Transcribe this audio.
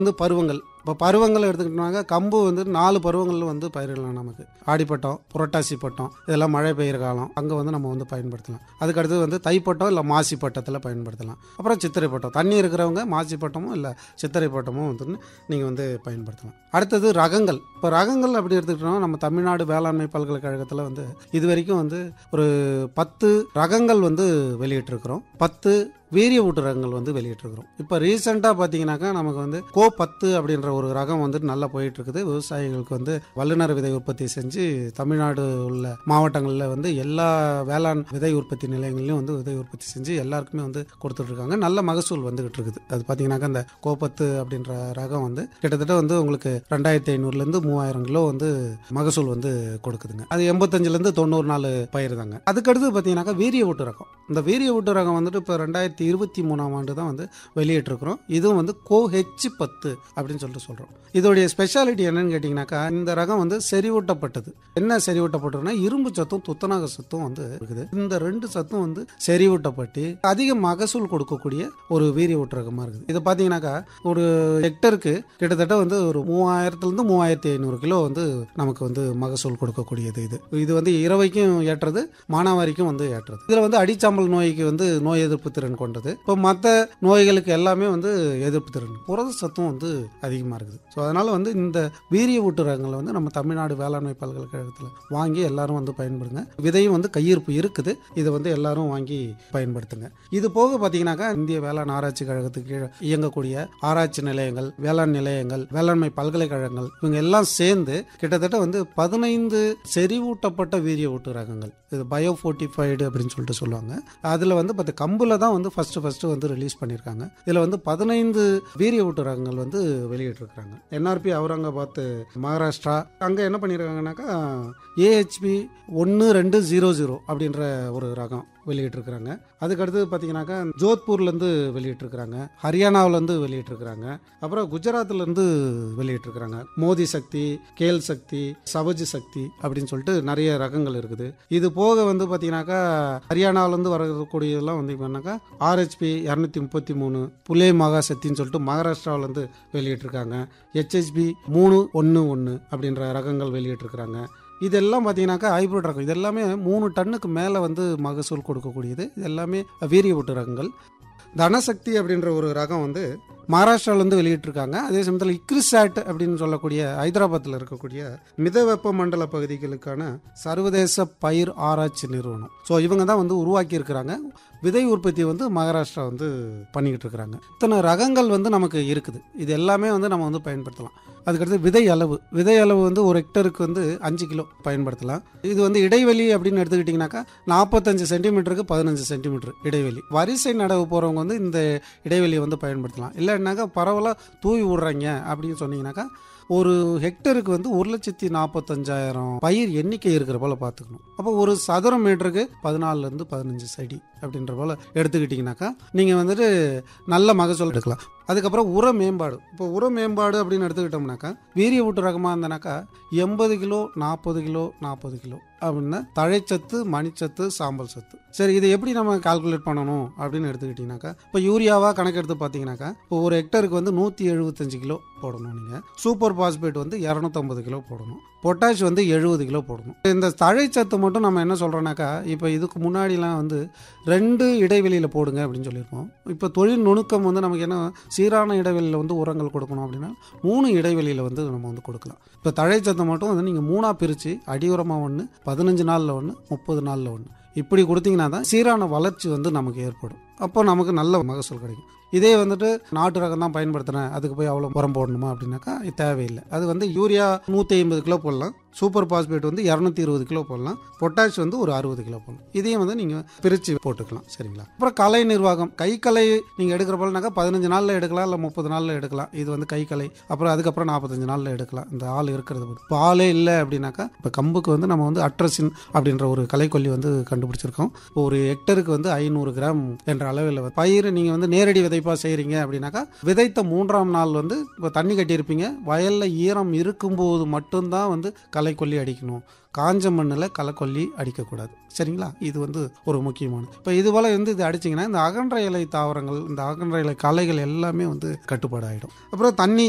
வந்து பருவங்கள் இப்போ பருவங்கள் எடுத்துக்கிட்டோம்னாக்க கம்பு வந்து நாலு பருவங்கள் வந்து பயிரிடலாம் நமக்கு ஆடிப்பட்டம் புரட்டாசி பட்டம் இதெல்லாம் மழை பெய்கிற காலம் அங்கே வந்து நம்ம வந்து பயன்படுத்தலாம் அதுக்கு அடுத்தது வந்து தைப்பட்டம் இல்லை மாசி பட்டத்தில் பயன்படுத்தலாம் அப்புறம் சித்திரை பட்டம் தண்ணி இருக்கிறவங்க மாசி பட்டமும் இல்லை சித்திரை பட்டமும் வந்து நீங்கள் வந்து பயன்படுத்தலாம் அடுத்தது ரகங்கள் இப்போ ரகங்கள் அப்படி எடுத்துக்கிட்டோம்னா நம்ம தமிழ்நாடு வேளாண்மை பல்கலைக்கழகத்தில் வந்து இது வரைக்கும் வந்து ஒரு பத்து ரகங்கள் வந்து வெளியிட்டிருக்கிறோம் பத்து வீரிய ஊட்டு ரகங்கள் வந்து வெளியிட்டிருக்கிறோம் இப்போ ரீசெண்டாக பார்த்தீங்கன்னாக்கா நமக்கு வந்து கோ பத்து அப்படின்ற ஒரு ரகம் வந்து நல்லா போயிட்டு இருக்குது விவசாயிகளுக்கு வந்து வல்லுநர் விதை உற்பத்தி செஞ்சு தமிழ்நாடு உள்ள மாவட்டங்களில் வந்து எல்லா வேளாண் விதை உற்பத்தி நிலையங்களையும் வந்து விதை உற்பத்தி செஞ்சு எல்லாருக்குமே வந்து கொடுத்துட்டு இருக்காங்க நல்ல மகசூல் வந்துகிட்டு இருக்குது அது பார்த்தீங்கன்னாக்கா இந்த கோ பத்து அப்படின்ற ரகம் வந்து கிட்டத்தட்ட வந்து உங்களுக்கு ரெண்டாயிரத்தி ஐநூறுலேருந்து மூவாயிரம் கிலோ வந்து மகசூல் வந்து கொடுக்குதுங்க அது எண்பத்தஞ்சிலேருந்து தொண்ணூறு நாலு பயிர் தாங்க அதுக்கடுத்து பார்த்தீங்கன்னாக்கா வீரிய ஊட்டு ரகம் இந்த வீரிய ஊட்டு ரகம் வந்துட்டு இப்போ ரெண்டாயிரத்தி இருபத்தி மூணாம் ஆண்டு தான் வந்து வெளியிட்டிருக்கிறோம் இதுவும் வந்து கோ ஹெச் பத்து அப்படின்னு சொல்லிட்டு சொல்கிறோம் இதோடைய ஸ்பெஷாலிட்டி என்னன்னு கேட்டிங்கனாக்கா இந்த ரகம் வந்து செறிவூட்டப்பட்டது என்ன செறிவூட்டப்பட்டதுன்னா இரும்பு சத்தும் துத்தநாக சத்தும் வந்து இருக்குது இந்த ரெண்டு சத்தும் வந்து செறிவூட்டப்பட்டு அதிக மகசூல் கொடுக்கக்கூடிய ஒரு வீரிய ஊட்டு ரகமாக இருக்குது இது பார்த்தீங்கன்னாக்கா ஒரு ஹெக்டருக்கு கிட்டத்தட்ட வந்து ஒரு மூவாயிரத்துலேருந்து மூவாயிரத்தி ஐநூறு கிலோ வந்து நமக்கு வந்து மகசூல் கொடுக்கக்கூடியது இது இது வந்து இரவைக்கும் ஏற்றது மானாவாரிக்கும் வந்து ஏற்றது இதில் வந்து அடிச்சாம்பல் நோய்க்கு வந்து நோய் எதிர்ப்பு திறன் கொண்டது இப்போ மற்ற நோய்களுக்கு எல்லாமே வந்து எதிர்ப்பு திறன் புரத சத்தும் வந்து அதிகமாக இருக்குது ஸோ அதனால் வந்து இந்த வீரிய ஊட்டு ரகங்களை வந்து நம்ம தமிழ்நாடு வேளாண்மை பல்கலைக்கழகத்தில் வாங்கி எல்லாரும் வந்து பயன்படுங்க விதையும் வந்து கையிருப்பு இருக்குது இதை வந்து எல்லாரும் வாங்கி பயன்படுத்துங்க இது போக பார்த்தீங்கன்னாக்கா இந்திய வேளாண் ஆராய்ச்சி கழகத்துக்கு கீழே இயங்கக்கூடிய ஆராய்ச்சி நிலையங்கள் வேளாண் நிலையங்கள் வேளாண்மை பல்கலைக்கழகங்கள் இவங்க எல்லாம் சேர்ந்து கிட்டத்தட்ட வந்து பதினைந்து செறிவூட்டப்பட்ட வீரிய ஊட்டு ரகங்கள் இது பயோ ஃபோர்ட்டிஃபைடு அப்படின்னு சொல்லிட்டு சொல்லுவாங்க அதில் வந்து பத்து கம்புல தான் வந்து ஃபர்ஸ்ட் ஃபர்ஸ்ட் வந்து ரிலீஸ் பண்ணியிருக்காங்க இதில் வந்து பதினைந்து வீரிய ஊட்டு ரகங்கள் வந்து வெளியிட்டிருக்கிறாங்க என்ஆர்பி அவுரங்காபாத் மகாராஷ்டிரா அங்கே என்ன பண்ணியிருக்காங்கனாக்கா ஏஹெச்பி ஒன்று ரெண்டு ஜீரோ ஜீரோ அப்படின்ற ஒரு ரகம் வெளியிட்டிருக்கிறாங்க அதுக்கடுத்து பார்த்தீங்கன்னாக்கா ஜோத்பூர்லேருந்து வெளியிட்டிருக்கிறாங்க ஹரியானாவிலேருந்து வெளியிட்டிருக்கிறாங்க அப்புறம் குஜராத்லேருந்து வெளியிட்டிருக்கிறாங்க மோதி சக்தி கேல் சக்தி சபஜ் சக்தி அப்படின்னு சொல்லிட்டு நிறைய ரகங்கள் இருக்குது இது போக வந்து பார்த்தீங்கன்னாக்கா ஹரியானாவிலேருந்து வரக்கூடியதெல்லாம் வந்து இப்போனாக்கா ஆர்ஹெச்பி இரநூத்தி முப்பத்தி மூணு புலே மகா சக்தின்னு சொல்லிட்டு மகாராஷ்டிராவிலேருந்து வெளியிட்டிருக்காங்க ஹெச்ஹெச்பி மூணு ஒன்று ஒன்று அப்படின்ற ரகங்கள் வெளியிட்டிருக்கிறாங்க இதெல்லாம் பார்த்தீங்கன்னாக்கா ஹைப்ரிட் ரகம் இது எல்லாமே மூணு டன்னுக்கு மேலே வந்து மகசூல் கொடுக்கக்கூடியது இது எல்லாமே வீரிய ஊட்டு ரகங்கள் தனசக்தி அப்படின்ற ஒரு ரகம் வந்து மகாராஷ்டிராவிலேருந்து வெளியிட்டிருக்காங்க அதே சமயத்தில் இக்ரிசாட் அப்படின்னு சொல்லக்கூடிய ஹைதராபாத்தில் இருக்கக்கூடிய மித வெப்ப மண்டல பகுதிகளுக்கான சர்வதேச பயிர் ஆராய்ச்சி நிறுவனம் ஸோ இவங்க தான் வந்து உருவாக்கி இருக்கிறாங்க விதை உற்பத்தி வந்து மகாராஷ்டிரா வந்து பண்ணிக்கிட்டு இருக்கிறாங்க இத்தனை ரகங்கள் வந்து நமக்கு இருக்குது இது எல்லாமே வந்து நம்ம வந்து பயன்படுத்தலாம் அதுக்கடுத்து விதை அளவு விதை அளவு வந்து ஒரு ஹெக்டருக்கு வந்து அஞ்சு கிலோ பயன்படுத்தலாம் இது வந்து இடைவெளி அப்படின்னு எடுத்துக்கிட்டிங்கனாக்கா நாற்பத்தஞ்சு சென்டிமீட்டருக்கு பதினஞ்சு சென்டிமீட்டர் இடைவெளி வரிசை நடவு போகிறவங்க வந்து இந்த இடைவெளியை வந்து பயன்படுத்தலாம் இல்லைன்னாக்கா பரவலாக தூவி விடுறாங்க அப்படின்னு சொன்னீங்கன்னாக்கா ஒரு ஹெக்டருக்கு வந்து ஒரு லட்சத்தி நாற்பத்தஞ்சாயிரம் பயிர் எண்ணிக்கை இருக்கிற போல பார்த்துக்கணும் அப்போ ஒரு சதுர மீட்டருக்கு பதினாலுலேருந்து பதினஞ்சு செடி அப்படின்ற போல் எடுத்துக்கிட்டிங்கனாக்கா நீங்கள் வந்துட்டு நல்ல மகசூல் எடுக்கலாம் அதுக்கப்புறம் உர மேம்பாடு இப்போ உர மேம்பாடு அப்படின்னு எடுத்துக்கிட்டோம்னாக்கா வீரிய ஊட்டு ரகமாக இருந்தனாக்கா எண்பது கிலோ நாற்பது கிலோ நாற்பது கிலோ அப்படின்னா தழைச்சத்து மணிச்சத்து சாம்பல் சத்து சரி இதை எப்படி நம்ம கால்குலேட் பண்ணணும் அப்படின்னு எடுத்துக்கிட்டிங்கனாக்கா இப்போ யூரியாவாக கணக்கெடுத்து பார்த்தீங்கன்னாக்கா இப்போ ஒரு ஹெக்டருக்கு வந்து நூற்றி எழுபத்தஞ்சு கிலோ போடணும் நீங்கள் சூப்பர் பாஸ்பேட் வந்து இரநூத்தம்பது கிலோ போடணும் பொட்டாஷ் வந்து எழுபது கிலோ போடணும் இந்த தழைச்சத்து மட்டும் நம்ம என்ன சொல்கிறோன்னாக்கா இப்போ இதுக்கு முன்னாடிலாம் வந்து ரெண்டு இடைவெளியில் போடுங்க அப்படின்னு சொல்லியிருப்போம் இப்போ தொழில் நுணுக்கம் வந்து நமக்கு என்ன சீரான இடைவெளியில் வந்து உரங்கள் கொடுக்கணும் அப்படின்னா மூணு இடைவெளியில் வந்து நம்ம வந்து கொடுக்கலாம் இப்போ தழைச்சத்தை மட்டும் வந்து நீங்கள் மூணாக பிரித்து அடி உரமாக ஒன்று பதினஞ்சு நாளில் ஒன்று முப்பது நாளில் ஒன்று இப்படி கொடுத்தீங்கன்னா தான் சீரான வளர்ச்சி வந்து நமக்கு ஏற்படும் அப்போ நமக்கு நல்ல மகசூல் கிடைக்கும் இதே வந்துட்டு நாட்டு ரகம் தான் பயன்படுத்துகிறேன் அதுக்கு போய் அவ்வளோ உரம் போடணுமா அப்படின்னாக்கா இது தேவையில்லை அது வந்து யூரியா நூற்றி ஐம்பது கிலோ போடலாம் சூப்பர் பாஸ்பேட் வந்து இரநூத்தி இருபது கிலோ போடலாம் பொட்டாஷ் வந்து ஒரு அறுபது கிலோ போடலாம் இதையும் வந்து நீங்கள் பிரித்து போட்டுக்கலாம் சரிங்களா அப்புறம் கலை நிர்வாகம் கை கலை நீங்கள் எடுக்கிற போலனாக்கா பதினஞ்சு நாளில் எடுக்கலாம் இல்லை முப்பது நாளில் எடுக்கலாம் இது வந்து கை கலை அப்புறம் அதுக்கப்புறம் நாற்பத்தஞ்சு நாளில் எடுக்கலாம் இந்த ஆள் இருக்கிறது பொறுத்து. இப்போ ஆளே இல்லை அப்படின்னாக்கா இப்போ கம்புக்கு வந்து நம்ம வந்து அட்ரஸின் அப்படின்ற ஒரு கலைக்கொல்லி வந்து கண்டுபிடிச்சிருக்கோம் இப்போ ஒரு ஹெக்டருக்கு வந்து ஐநூறு கிராம் என்ற அளவில் பயிர் நீங்கள் வந்து நேரடி விதைப்பாக செய்கிறீங்க அப்படின்னாக்கா விதைத்த மூன்றாம் நாள் வந்து இப்போ தண்ணி கட்டியிருப்பீங்க வயலில் ஈரம் இருக்கும்போது மட்டும்தான் வந்து களைக்கொல்லி அடிக்கணும் காஞ்ச மண்ணில் களைக்கொல்லி அடிக்கக்கூடாது சரிங்களா இது வந்து ஒரு முக்கியமானது இப்போ இது போல் வந்து இது அடிச்சிங்கன்னா இந்த அகன்ற இலை தாவரங்கள் இந்த அகன்ற இலை களைகள் எல்லாமே வந்து கட்டுப்பாடு ஆகிடும் அப்புறம் தண்ணி